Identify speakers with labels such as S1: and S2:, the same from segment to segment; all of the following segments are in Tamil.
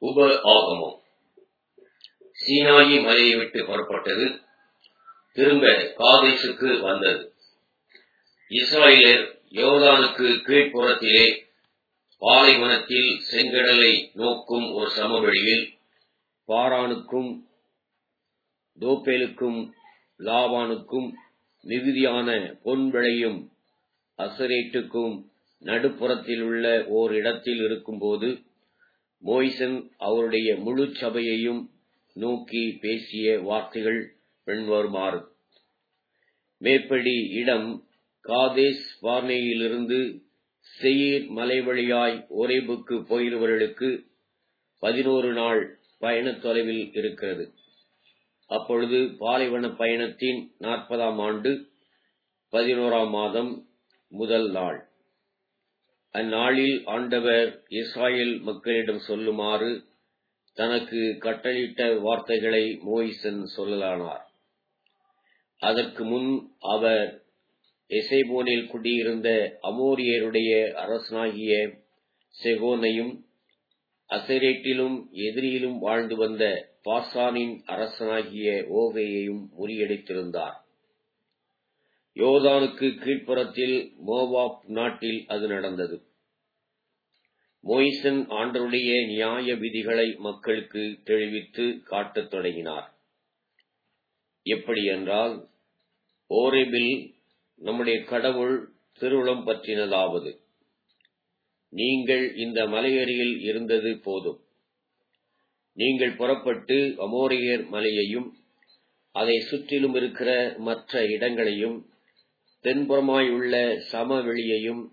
S1: உப ஆகமம் சீனாயி மலையை விட்டு புறப்பட்டது திரும்ப காதேசுக்கு வந்தது இஸ்ராயலர் யோர்தானுக்கு கீழ்ப்புறத்திலே பாலைவனத்தில் செங்கடலை நோக்கும் ஒரு சமவெளியில் பாரானுக்கும் தோப்பேலுக்கும் லாபானுக்கும் மிகுதியான பொன் விளையும் அசரேட்டுக்கும் நடுப்புறத்தில் உள்ள ஓர் இடத்தில் இருக்கும்போது மோய்சன் அவருடைய முழு சபையையும் நோக்கி பேசிய வார்த்தைகள் பின்வருமாறு மேற்படி இடம் காதேஸ் பார்னேயிலிருந்து செயிர் மலை வழியாய் ஒரேபுக்கு போகிறவர்களுக்கு பதினோரு நாள் பயண தொலைவில் இருக்கிறது அப்பொழுது பாலைவன பயணத்தின் நாற்பதாம் ஆண்டு பதினோராம் மாதம் முதல் நாள் அந்நாளில் ஆண்டவர் இஸ்ராயல் மக்களிடம் சொல்லுமாறு தனக்கு கட்டளிட்ட வார்த்தைகளை மோயிசன் சொல்லலானார் அதற்கு முன் அவர் எசைபோனில் குடியிருந்த அமோரியருடைய அரசனாகிய செகோனையும் அசரேட்டிலும் எதிரியிலும் வாழ்ந்து வந்த பாசானின் அரசனாகிய ஓகையையும் முறியடித்திருந்தார் யோர்தானுக்கு கீழ்ப்புறத்தில் மோவாப் நாட்டில் அது நடந்தது மொய்சன் ஆண்டருடைய நியாய விதிகளை மக்களுக்கு தெளிவித்து காட்டத் தொடங்கினார் எப்படி என்றால் ஓரேபில் நம்முடைய கடவுள் திருவுளம் பற்றினதாவது நீங்கள் இந்த மலையருகில் இருந்தது போதும் நீங்கள் புறப்பட்டு அமோரியர் மலையையும் அதை சுற்றிலும் இருக்கிற மற்ற இடங்களையும் தென்புறமாயுள்ள சமவெளியையும்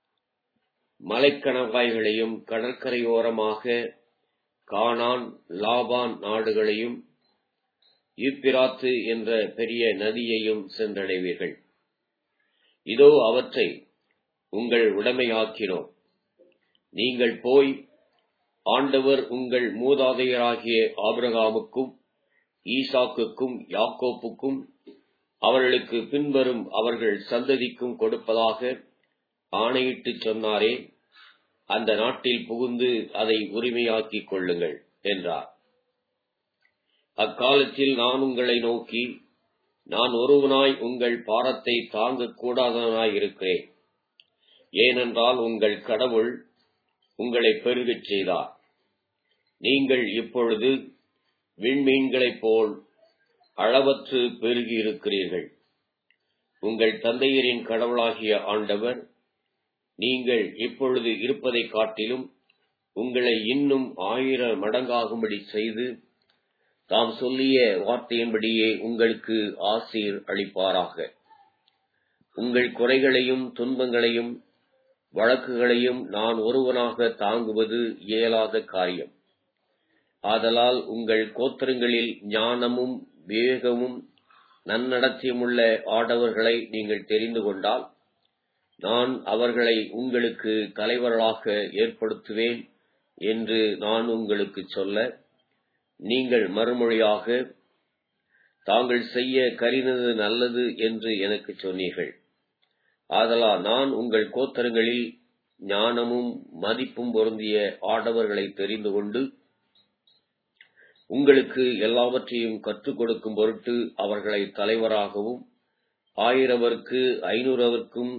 S1: மலைக்கணவாய்களையும் கடற்கரையோரமாக கானான் லாபான் நாடுகளையும் யூப்பிராத்து என்ற பெரிய நதியையும் சென்றடைவீர்கள் இதோ அவற்றை உங்கள் உடைமையாக்கினோம் நீங்கள் போய் ஆண்டவர் உங்கள் மூதாதையராகிய ஆபிரகாமுக்கும் ஈசாக்குக்கும் யாக்கோப்புக்கும் அவர்களுக்கு பின்வரும் அவர்கள் சந்ததிக்கும் கொடுப்பதாக ஆணையிட்டு சொன்னாரே அந்த நாட்டில் புகுந்து அதை உரிமையாக்கிக் கொள்ளுங்கள் என்றார் அக்காலத்தில் நான் உங்களை நோக்கி நான் ஒருவனாய் உங்கள் பாரத்தை தாங்கக் கூடாதவனாய் இருக்கிறேன் ஏனென்றால் உங்கள் கடவுள் உங்களை பெருகச் செய்தார் நீங்கள் இப்பொழுது விண்மீன்களைப் போல் அளவற்று பெருகி இருக்கிறீர்கள் உங்கள் தந்தையரின் கடவுளாகிய ஆண்டவர் நீங்கள் இப்பொழுது இருப்பதைக் காட்டிலும் உங்களை இன்னும் ஆயிரம் மடங்காகும்படி செய்து தாம் சொல்லிய வார்த்தையின்படியே உங்களுக்கு ஆசீர் அளிப்பாராக உங்கள் குறைகளையும் துன்பங்களையும் வழக்குகளையும் நான் ஒருவனாக தாங்குவது இயலாத காரியம் ஆதலால் உங்கள் கோத்திரங்களில் ஞானமும் விவேகமும் நன்னடத்தியுமுள்ள ஆடவர்களை நீங்கள் தெரிந்து கொண்டால் நான் அவர்களை உங்களுக்கு தலைவர்களாக ஏற்படுத்துவேன் என்று நான் உங்களுக்கு சொல்ல நீங்கள் மறுமொழியாக தாங்கள் செய்ய கரினது நல்லது என்று எனக்கு சொன்னீர்கள் ஆதலால் நான் உங்கள் கோத்தரங்களில் ஞானமும் மதிப்பும் பொருந்திய ஆடவர்களை தெரிந்து கொண்டு உங்களுக்கு எல்லாவற்றையும் கற்றுக் கொடுக்கும் பொருட்டு அவர்களை தலைவராகவும் ஆயிரவருக்கு ஐநூறவருக்கும்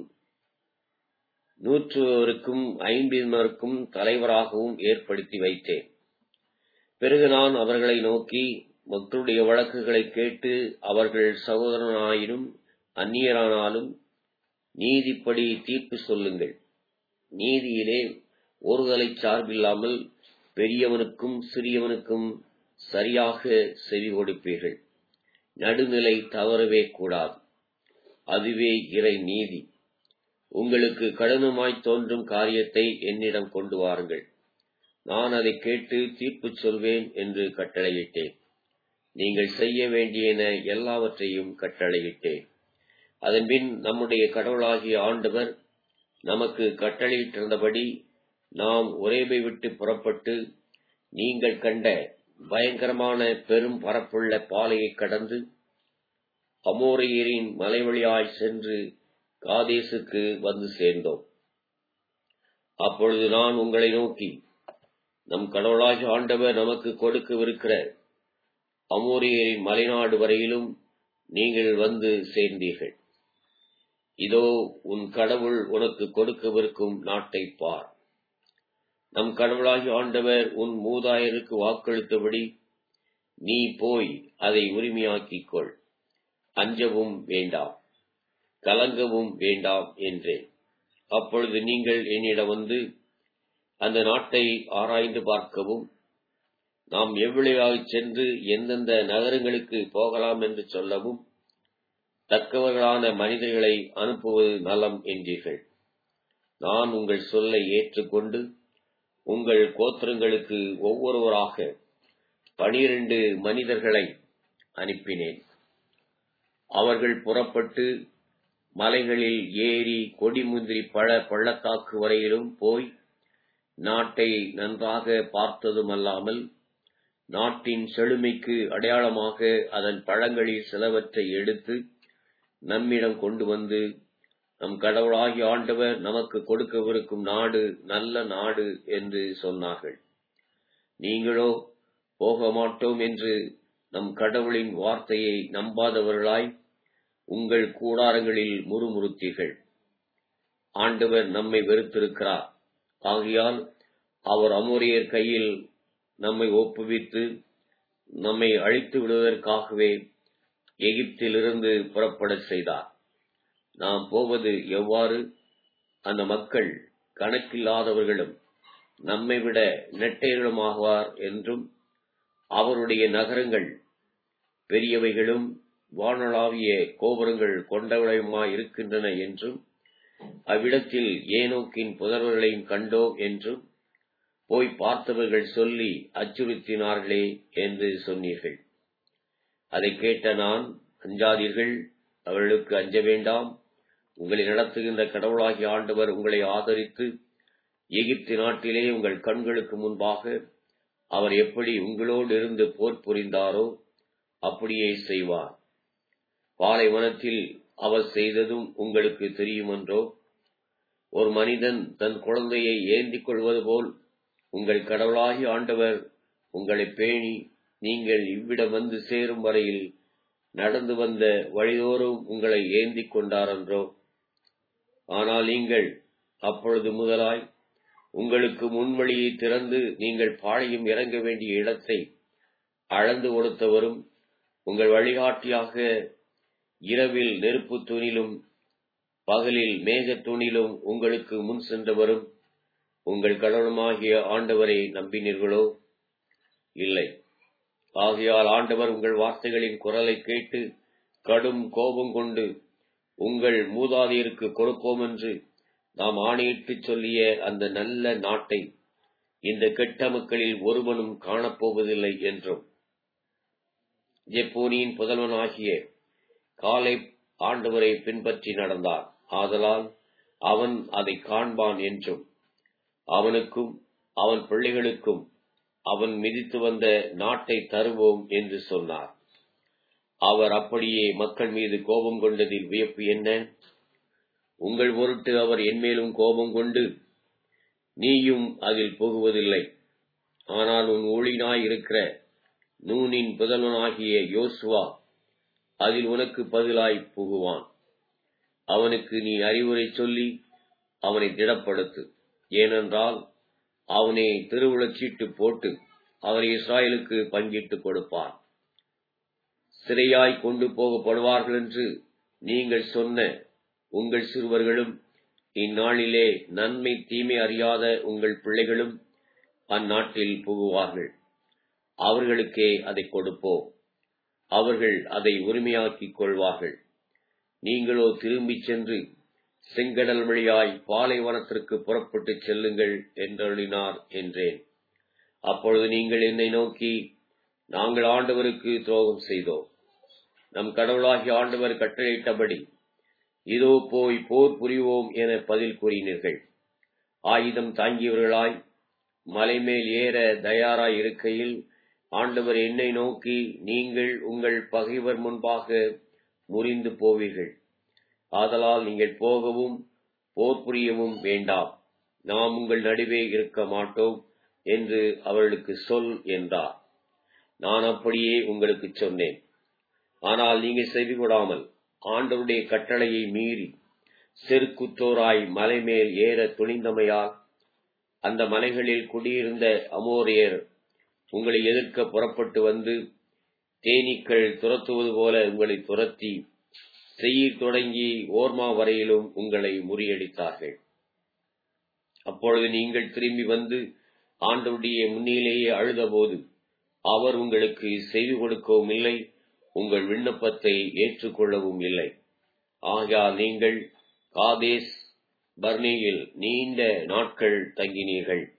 S1: நூற்றுவருக்கும் ஐம்பினருக்கும் தலைவராகவும் ஏற்படுத்தி வைத்தேன் பிறகு நான் அவர்களை நோக்கி மக்களுடைய வழக்குகளை கேட்டு அவர்கள் சகோதரனாயினும் அந்நியரானாலும் நீதிப்படி தீர்ப்பு சொல்லுங்கள் நீதியிலே ஒருதலை சார்பில்லாமல் பெரியவனுக்கும் சிறியவனுக்கும் சரியாக செவி கொடுப்பீர்கள் நடுநிலை தவறவே கூடாது அதுவே இறை நீதி உங்களுக்கு கடினமாய் தோன்றும் காரியத்தை என்னிடம் கொண்டு வாருங்கள் நான் அதை கேட்டு தீர்ப்பு சொல்வேன் என்று கட்டளையிட்டேன் நீங்கள் செய்ய வேண்டியன எல்லாவற்றையும் கட்டளையிட்டேன் அதன்பின் நம்முடைய கடவுளாகிய ஆண்டவர் நமக்கு கட்டளையிட்டிருந்தபடி நாம் உறைவை விட்டு புறப்பட்டு நீங்கள் கண்ட பயங்கரமான பெரும் பரப்புள்ள பாலையை கடந்து அமோரியரின் மலை வழியாய் சென்று காதேசுக்கு வந்து சேர்ந்தோம் அப்பொழுது நான் உங்களை நோக்கி நம் கடவுளாகிய ஆண்டவர் நமக்கு கொடுக்கவிருக்கிற அமோரியரின் மலைநாடு வரையிலும் நீங்கள் வந்து சேர்ந்தீர்கள் இதோ உன் கடவுள் உனக்கு கொடுக்கவிருக்கும் நாட்டைப் பார் நம் கடவுளாகிய ஆண்டவர் உன் மூதாயருக்கு வாக்களித்தபடி நீ போய் அதை உரிமையாக்கிக் கொள் அஞ்சவும் வேண்டாம் கலங்கவும் வேண்டாம் என்றேன் அப்பொழுது நீங்கள் என்னிடம் வந்து அந்த நாட்டை ஆராய்ந்து பார்க்கவும் நாம் எவ்வளவாகச் சென்று எந்தெந்த நகரங்களுக்கு போகலாம் என்று சொல்லவும் தக்கவர்களான மனிதர்களை அனுப்புவது நலம் என்றீர்கள் நான் உங்கள் சொல்லை ஏற்றுக்கொண்டு உங்கள் கோத்திரங்களுக்கு ஒவ்வொருவராக பனிரண்டு மனிதர்களை அனுப்பினேன் அவர்கள் புறப்பட்டு மலைகளில் ஏறி கொடிமுந்திரி பழ பள்ளத்தாக்கு வரையிலும் போய் நாட்டை நன்றாக பார்த்ததுமல்லாமல் நாட்டின் செழுமைக்கு அடையாளமாக அதன் பழங்களில் சிலவற்றை எடுத்து நம்மிடம் கொண்டு வந்து நம் கடவுளாகிய ஆண்டவர் நமக்கு கொடுக்கவிருக்கும் நாடு நல்ல நாடு என்று சொன்னார்கள் நீங்களோ போக மாட்டோம் என்று நம் கடவுளின் வார்த்தையை நம்பாதவர்களாய் உங்கள் கூடாரங்களில் முறுமுறுத்தீர்கள் ஆண்டவர் நம்மை வெறுத்திருக்கிறார் ஆகையால் அவர் அமோரியர் கையில் நம்மை ஒப்புவித்து நம்மை அழித்து விடுவதற்காகவே எகிப்திலிருந்து புறப்படச் செய்தார் நாம் போவது எவ்வாறு அந்த மக்கள் கணக்கில்லாதவர்களும் நம்மை விட நெட்டையர்களுமாவார் என்றும் அவருடைய நகரங்கள் பெரியவைகளும் வானளாவிய கோபுரங்கள் கொண்டவளையுமாய் இருக்கின்றன என்றும் அவ்விடத்தில் ஏனோக்கின் புதர்வர்களையும் கண்டோம் என்றும் போய் பார்த்தவர்கள் சொல்லி அச்சுறுத்தினார்களே என்று சொன்னீர்கள் அதை கேட்ட நான் அஞ்சாதீர்கள் அவர்களுக்கு அஞ்ச வேண்டாம் உங்களை நடத்துகின்ற கடவுளாகிய ஆண்டவர் உங்களை ஆதரித்து எகிப்து நாட்டிலே உங்கள் கண்களுக்கு முன்பாக அவர் எப்படி உங்களோடு இருந்து போர் புரிந்தாரோ அப்படியே செய்வார் பாலைவனத்தில் அவர் செய்ததும் உங்களுக்கு தெரியுமென்றோ ஒரு மனிதன் தன் குழந்தையை ஏந்திக் கொள்வது போல் உங்கள் கடவுளாகி ஆண்டவர் உங்களை பேணி நீங்கள் இவ்விடம் வந்து சேரும் வரையில் நடந்து வந்த வழிதோறும் உங்களை ஏந்திக் கொண்டாரென்றோ ஆனால் நீங்கள் அப்பொழுது முதலாய் உங்களுக்கு முன்வழியை திறந்து நீங்கள் பாளையம் இறங்க வேண்டிய இடத்தை அளந்து கொடுத்தவரும் உங்கள் வழிகாட்டியாக இரவில் நெருப்பு தூணிலும் பகலில் மேகத் தூணிலும் உங்களுக்கு முன் சென்றவரும் உங்கள் கடவுளுமாகிய ஆண்டவரை நம்பினீர்களோ இல்லை ஆகையால் ஆண்டவர் உங்கள் வார்த்தைகளின் குரலை கேட்டு கடும் கோபம் கொண்டு உங்கள் மூதாதையருக்கு கொடுப்போம் என்று நாம் ஆணையிட்டுச் சொல்லிய அந்த நல்ல நாட்டை இந்த கெட்ட மக்களில் ஒருவனும் காணப்போவதில்லை என்றும் ஜெப்போனியின் புதல்வனாகிய காலை ஆண்டவரை பின்பற்றி நடந்தார் ஆதலால் அவன் அதை காண்பான் என்றும் அவனுக்கும் அவன் பிள்ளைகளுக்கும் அவன் மிதித்து வந்த நாட்டை தருவோம் என்று சொன்னார் அவர் அப்படியே மக்கள் மீது கோபம் கொண்டதில் வியப்பு என்ன உங்கள் பொருட்டு அவர் என்மேலும் கோபம் கொண்டு நீயும் அதில் புகுவதில்லை ஆனால் உன் ஊழினாய் இருக்கிற நூனின் புதல்வனாகிய யோசுவா அதில் உனக்கு பதிலாய் புகுவான் அவனுக்கு நீ அறிவுரை சொல்லி அவனை திடப்படுத்து ஏனென்றால் அவனை திருவுளச்சீட்டு போட்டு அவனை இஸ்ராயலுக்கு பங்கிட்டு கொடுப்பான் சிறையாய் கொண்டு போகப்படுவார்கள் என்று நீங்கள் சொன்ன உங்கள் சிறுவர்களும் இந்நாளிலே நன்மை தீமை அறியாத உங்கள் பிள்ளைகளும் அந்நாட்டில் புகுவார்கள் அவர்களுக்கே அதை கொடுப்போம் அவர்கள் அதை உரிமையாக்கிக் கொள்வார்கள் நீங்களோ திரும்பிச் சென்று செங்கடல் வழியாய் பாலைவனத்திற்கு புறப்பட்டுச் செல்லுங்கள் என்றருளினார் என்றேன் அப்பொழுது நீங்கள் என்னை நோக்கி நாங்கள் ஆண்டவருக்கு துரோகம் செய்தோம் நம் கடவுளாகிய ஆண்டவர் கட்டளையிட்டபடி இதோ போய் போர் புரிவோம் என பதில் கூறினீர்கள் ஆயுதம் தாங்கியவர்களாய் மலைமேல் ஏற தயாராய் இருக்கையில் ஆண்டவர் என்னை நோக்கி நீங்கள் உங்கள் பகைவர் முன்பாக முறிந்து போவீர்கள் ஆதலால் நீங்கள் போகவும் போர் புரியவும் வேண்டாம் நாம் உங்கள் நடுவே இருக்க மாட்டோம் என்று அவர்களுக்கு சொல் என்றார் நான் அப்படியே உங்களுக்கு சொன்னேன் ஆனால் நீங்கள் செவி கொடாமல் ஆண்டவருடைய கட்டளையை மீறி செருக்குத்தோராய் மலை மேல் ஏற துணிந்தமையால் அந்த மலைகளில் குடியிருந்த அமோரியர் உங்களை எதிர்க்க புறப்பட்டு வந்து தேனீக்கள் துரத்துவது போல உங்களை துரத்தி செய்யீர் தொடங்கி ஓர்மா வரையிலும் உங்களை முறியடித்தார்கள் அப்பொழுது நீங்கள் திரும்பி வந்து ஆண்டவருடைய முன்னிலேயே அழுதபோது அவர் உங்களுக்கு செய்து கொடுக்கவும் இல்லை உங்கள் விண்ணப்பத்தை ஏற்றுக்கொள்ளவும் இல்லை ஆகையால் நீங்கள் காதேஸ் பர்னேயில் நீண்ட நாட்கள் தங்கினீர்கள்